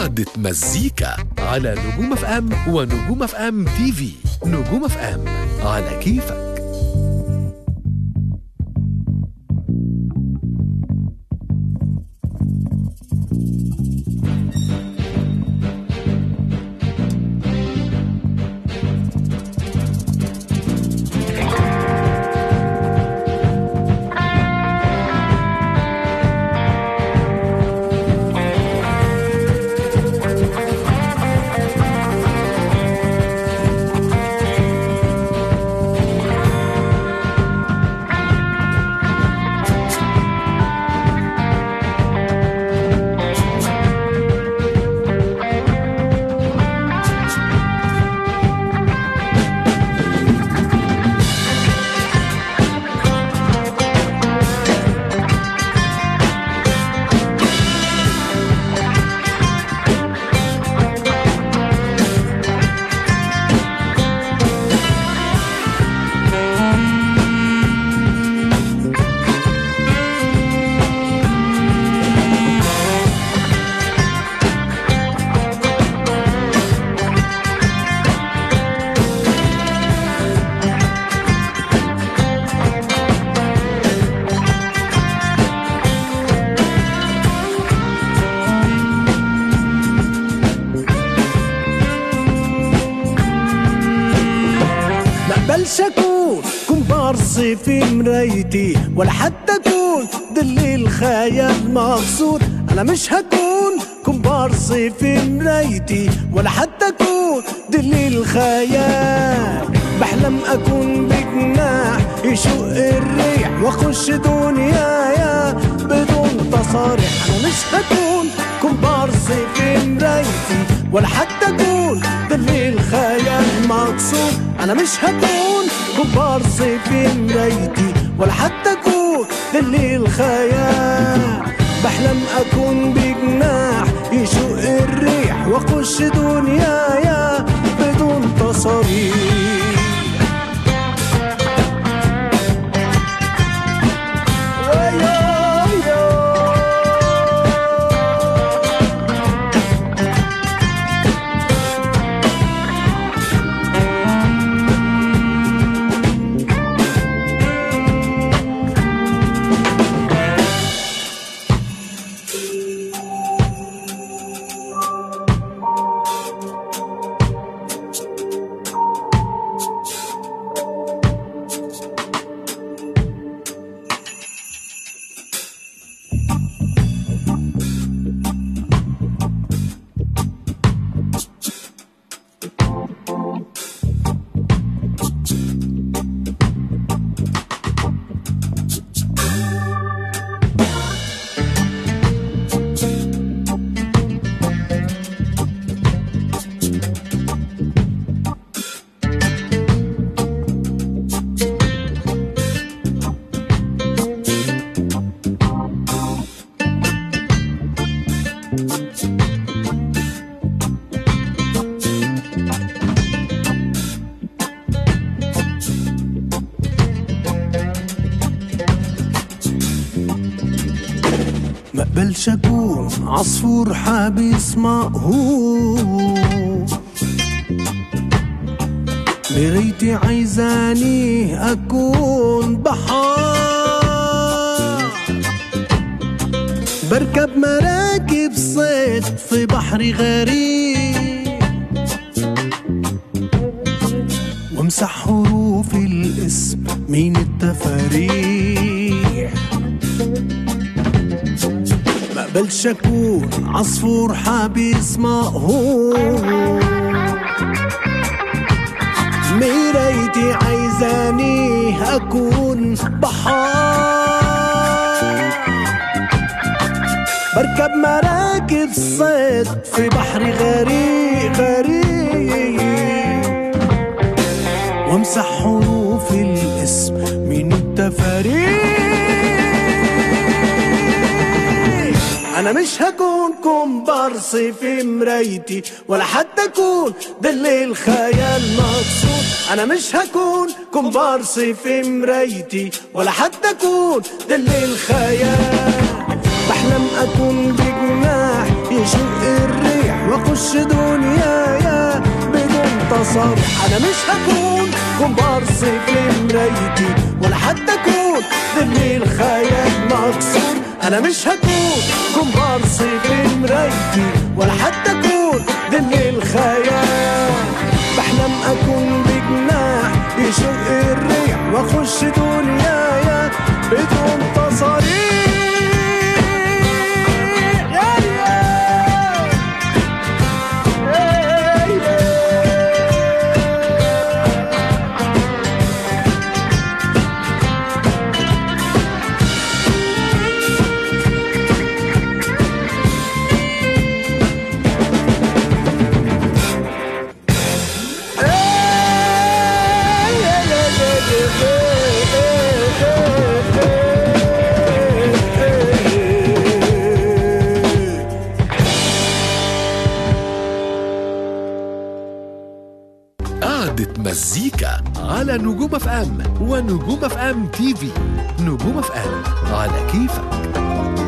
قعدة مزيكا على نجوم اف ام ونجوم اف ام تي في نجوم اف ام على كيفك بقبلش اكون كومبارس في مرايتي ولا حتى اكون ظل الخيال مقصود انا مش هكون كومبارس في مرايتي ولا حتى اكون ظل الخيال بحلم اكون بجناح يشق الريح واخش دنيايا بدون تصاريح انا مش هكون كومبارس في مرايتي ولا حتى اكون ظل الخيال مقصود انا مش هكون كومبارس في مرايتي ولا حتى اكون ظل الخيال بحلم اكون بجناح يشق الريح واخش دنيايا بدون تصاريح مقبلش اكون عصفور حابس مقهور مرايتي عايزاني اكون بحار بركب مراكب صيد في بحر غريب وامسح حروف الاسم من التفاريح مقبلش اكون عصفور حابس مقهور مرايتي عايزاني اكون بحار بركب مراكب صيد في بحر غريق غريق وامسح حروف الاسم من التفاريح انا مش هكون كومبارس في مرايتي ولا حتى اكون ظل الخيال مقصود انا مش هكون كومبارس في مرايتي ولا حتى اكون ظل الخيال بحلم اكون بجناح يشق الريح واخش دنيايا بدون تصاريح انا مش هكون كومبارس في مرايتي ولا حتى اكون ضمن الخيال مكسور انا مش هكون كومبارس في مرايتي ولا حتى اكون ضمن الخيال بحلم اكون بجناح يشق الريح واخش دنيايا بدون تصاريح يا ريال قعدة مزيكا على نجوم اف ام ونجوم اف ام تي في نجوم اف ام على كيفك